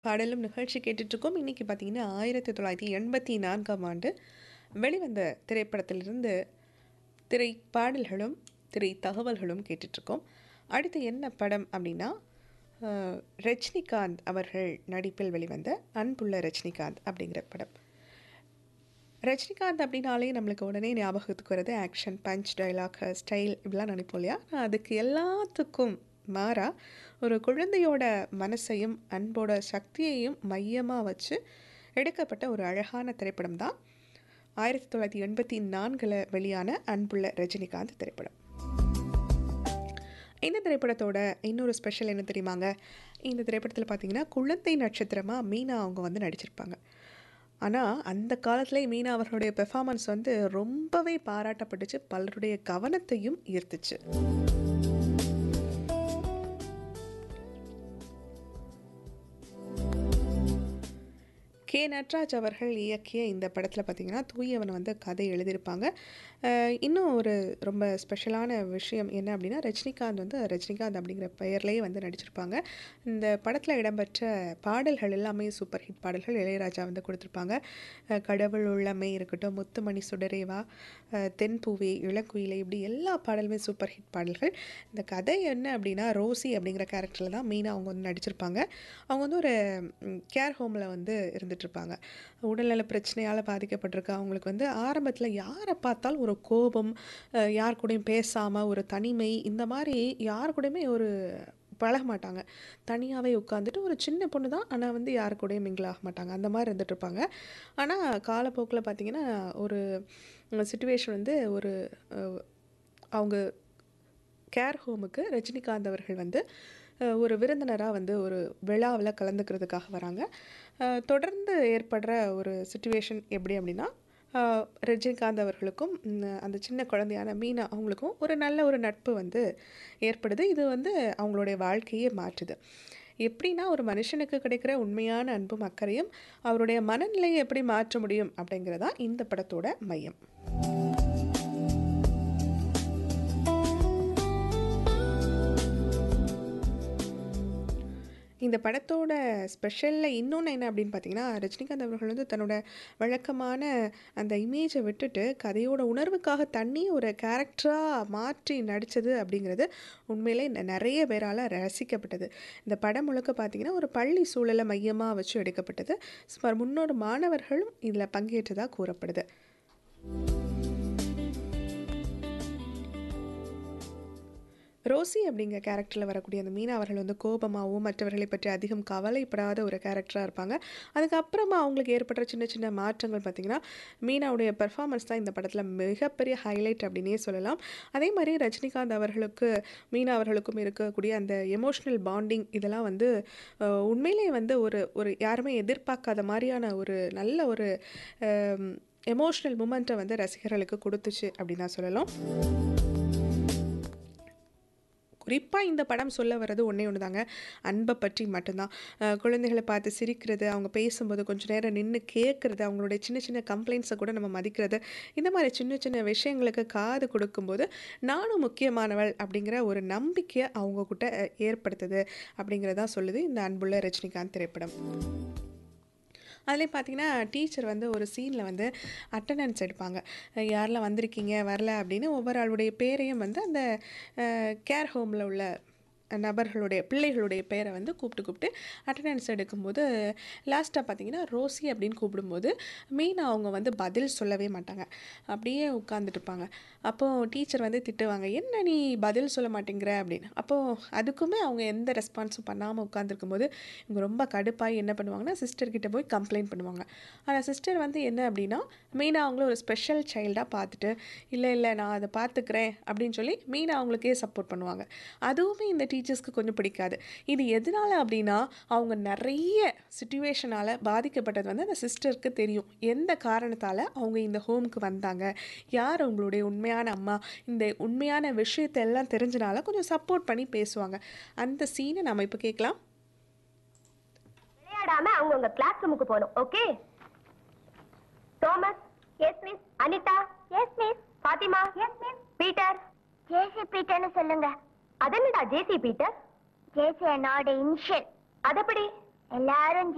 பாடலும் நிகழ்ச்சி கேட்டுட்ருக்கோம் இன்றைக்கி பார்த்தீங்கன்னா ஆயிரத்தி தொள்ளாயிரத்தி எண்பத்தி நான்காம் ஆண்டு வெளிவந்த திரைப்படத்திலிருந்து திரை பாடல்களும் திரை தகவல்களும் கேட்டுட்ருக்கோம் அடுத்து என்ன படம் அப்படின்னா அஹ், ரஜினிகாந்த் அவர்கள் நடிப்பில் வெளிவந்த அன்புள்ள ரஜினிகாந்த் அப்படிங்கிற படம் ரஜினிகாந்த் அப்படின்னாலே நம்மளுக்கு உடனே ஞாபகத்துக்கு வருது ஆக்ஷன் பஞ்ச் டைலாக் ஸ்டைல் இப்படிலாம் நினைப்போம் இல்லையா ஆனா அதுக்கு எல்லாத்துக்கும் மாறா ஒரு குழந்தையோட மனசையும் அன்போட சக்தியையும் மையமாக வச்சு எடுக்கப்பட்ட ஒரு அழகான திரைப்படம் தான் ஆயிரத்தி தொள்ளாயிரத்தி எண்பத்தி நான்கில் வெளியான அன்புள்ள ரஜினிகாந்த் திரைப்படம் இந்த திரைப்படத்தோட இன்னொரு ஸ்பெஷல் என்ன தெரியுமாங்க இந்த திரைப்படத்தில் பார்த்தீங்கன்னா குழந்தை நட்சத்திரமாக மீனா அவங்க வந்து நடிச்சிருப்பாங்க ஆனால் அந்த காலத்திலே மீனா அவர்களுடைய பெர்ஃபார்மன்ஸ் வந்து ரொம்பவே பாராட்டப்பட்டுச்சு பலருடைய கவனத்தையும் ஈர்த்துச்சு கே நட்ராஜ் அவர்கள் இயக்கிய இந்த படத்தில் பார்த்தீங்கன்னா தூயவன் வந்து கதை எழுதியிருப்பாங்க அஹ் இன்னும் ஒரு ரொம்ப ஸ்பெஷலான விஷயம் என்ன அப்படின்னா ரஜினிகாந்த் வந்து ரஜினிகாந்த் அப்படிங்கிற பெயர்லேயே வந்து நடிச்சிருப்பாங்க இந்த படத்தில் இடம்பெற்ற பாடல்கள் எல்லாமே சூப்பர் ஹிட் பாடல்கள் இளையராஜா வந்து கொடுத்துருப்பாங்க அஹ் கடவுள் உள்ளமை இருக்கட்டும் முத்துமணி சுடரேவா அஹ் தென்பூவே இளங்குயிலை இப்படி எல்லா பாடலுமே சூப்பர் ஹிட் பாடல்கள் இந்த கதை என்ன அப்படின்னா ரோசி அப்படிங்கிற கேரக்டரில் தான் மீனா அவங்க வந்து நடிச்சிருப்பாங்க அவங்க வந்து ஒரு கேர் ஹோமில் வந்து இருந்துட்டு இருப்பாங்க உடல்நல பிரச்சனையால் பாதிக்கப்பட்டிருக்க அவங்களுக்கு வந்து ஆரம்பத்தில் யாரை பார்த்தாலும் ஒரு கோபம் அஹ் யார் கூடயும் பேசாமல் ஒரு தனிமை இந்த மாதிரி யார் கூடயுமே ஒரு பழக மாட்டாங்க தனியாகவே உட்காந்துட்டு ஒரு சின்ன பொண்ணு தான் ஆனால் வந்து யார் கூடயும் மிங்கிள் ஆக மாட்டாங்க அந்த மாதிரி இருந்துட்டு இருப்பாங்க ஆனால் காலப்போக்கில் பார்த்தீங்கன்னா ஒரு சுச்சுவேஷன் வந்து ஒரு அஹ், அவங்க கேர் ஹோமுக்கு ரஜினிகாந்த் அவர்கள் வந்து அஹ், ஒரு விருந்தினராக வந்து ஒரு விழாவில் கலந்துக்கிறதுக்காக வராங்க அஹ், தொடர்ந்து ஏற்படுற ஒரு சுச்சுவேஷன் எப்படி அப்படின்னா அஹ், ரஜினிகாந்த் அவர்களுக்கும் ம், அந்த சின்ன குழந்தையான மீனா அவங்களுக்கும் ஒரு நல்ல ஒரு நட்பு வந்து ஏற்படுது இது வந்து அவங்களுடைய வாழ்க்கையே மாற்றுது எப்படின்னா ஒரு மனுஷனுக்கு கிடைக்கிற உண்மையான அன்பும் அக்கறையும் அவருடைய மனநிலையை எப்படி மாற்ற முடியும் அப்படிங்கிறதா இந்த படத்தோட மையம் இந்த படத்தோட ஸ்பெஷலில் இன்னொன்று என்ன அப்படின்னு பார்த்தீங்கன்னா ரஜினிகாந்த் அவர்கள் வந்து தன்னோட வழக்கமான அந்த இமேஜை விட்டுட்டு கதையோட உணர்வுக்காக தண்ணி ஒரு கேரக்டராக மாற்றி நடித்தது அப்படிங்கிறது உண்மையிலே ந- நிறைய பேரால் ரசிக்கப்பட்டது இந்த படம் முழுக்க பார்த்தீங்கன்னா ஒரு பள்ளி சூழலை மையமாக வச்சு எடுக்கப்பட்டது சுமார் முன்னோரு மாணவர்களும் இதில் பங்கேற்றதாக கூறப்படுது ரோசி அப்படிங்கிற கேரக்டரில் வரக்கூடிய அந்த மீனா அவர்கள் வந்து கோபமாகவும் மற்றவர்களை பற்றி அதிகம் கவலைப்படாத ஒரு கேரக்டராக இருப்பாங்க அதுக்கப்புறமா அவங்களுக்கு ஏற்பட்ட சின்ன சின்ன மாற்றங்கள் பார்த்திங்கன்னா மீனாவுடைய பெர்ஃபார்மன்ஸ் தான் இந்த படத்தில் மிகப்பெரிய ஹைலைட் அப்படின்னே சொல்லலாம் அதே மாதிரி ரஜினிகாந்த் அவர்களுக்கு மீனா அவர்களுக்கும் இருக்கக்கூடிய அந்த எமோஷ்னல் பாண்டிங் இதெல்லாம் வந்து அஹ், உண்மையிலேயே வந்து ஒரு ஒரு யாருமே எதிர்பார்க்காத மாதிரியான ஒரு நல்ல ஒரு எமோஷ்னல் மூமெண்ட்டை வந்து ரசிகர்களுக்கு கொடுத்துச்சு அப்படின்னு நான் சொல்லலாம் குறிப்பாக இந்த படம் சொல்ல வர்றது ஒன்றே ஒன்று தாங்க அன்பை பற்றி மட்டும்தான் அஹ் குழந்தைகளை பார்த்து சிரிக்கிறது அவங்க பேசும்போது கொஞ்சம் நேரம் நின்று கேட்குறது அவங்களுடைய சின்ன சின்ன கம்ப்ளைண்ட்ஸை கூட நம்ம மதிக்கிறது இந்த மாதிரி சின்ன சின்ன விஷயங்களுக்கு காது கொடுக்கும்போது நானும் முக்கியமானவள் அப்படிங்கிற ஒரு நம்பிக்கையை அவங்க கிட்ட அஹ், ஏற்படுத்துது அப்படிங்கிறதான் சொல்லுது இந்த அன்புள்ள ரஜினிகாந்த் திரைப்படம் அதுலேயும் பார்த்தீங்கன்னா டீச்சர் வந்து ஒரு சீனில் வந்து அட்டண்டன்ஸ் எடுப்பாங்க அஹ் யாரெல்லாம் வந்திருக்கீங்க வரல அப்படின்னு ஒவ்வொரு ஆளுடைய பேரையும் வந்து அந்த கேர் ஹோமில் உள்ள நபர்களுடைய பிள்ளைகளுடைய பேரை வந்து கூப்பிட்டு கூப்பிட்டு அட்டண்டன்ஸ் எடுக்கும்போது லாஸ்ட்டாக பார்த்தீங்கன்னா ரோசி அப்படின்னு கூப்பிடும்போது மீனா அவங்க வந்து பதில் சொல்லவே மாட்டாங்க அப்படியே உட்காந்துட்டு இருப்பாங்க அப்போது டீச்சர் வந்து திட்டுவாங்க என்ன நீ பதில் சொல்ல மாட்டேங்கிற அப்படின்னு அப்போது அதுக்குமே அவங்க எந்த ரெஸ்பான்ஸும் பண்ணாமல் உட்காந்துருக்கும்போது இவங்க ரொம்ப கடுப்பாகி என்ன பண்ணுவாங்கன்னா சிஸ்டர் கிட்ட போய் கம்ப்ளைண்ட் பண்ணுவாங்க ஆனால் சிஸ்டர் வந்து என்ன அப்படின்னா மீனா அவங்கள ஒரு ஸ்பெஷல் சைல்டாக பார்த்துட்டு இல்லை இல்லை நான் அதை பார்த்துக்கிறேன் அப்படின்னு சொல்லி மீனா அவங்களுக்கே சப்போர்ட் பண்ணுவாங்க அதுவுமே இந்த டீச்சர்ஸ்க்கு கொஞ்சம் பிடிக்காது இது எதனால அப்படின்னா அவங்க நிறைய சுச்சுவேஷனால் பாதிக்கப்பட்டது வந்து அந்த சிஸ்டருக்கு தெரியும் எந்த காரணத்தால் அவங்க இந்த ஹோமுக்கு வந்தாங்க யார் அவங்களுடைய உண்மையான அம்மா இந்த உண்மையான விஷயத்தை எல்லாம் தெரிஞ்சனால கொஞ்சம் சப்போர்ட் பண்ணி பேசுவாங்க அந்த சீனை நம்ம இப்போ கேட்கலாம் விளையாடாம அவங்க உங்க கிளாஸ் ரூமுக்கு போகணும் okay Thomas yes miss Anita yes miss Fathima yes miss Peter JC பீட்டர்னு சொல்லுங்க அதென்னடா ஜேசி பீட்டர் ஜேசி என்னோட இனிஷியல் அதப்படி எல்லாரும்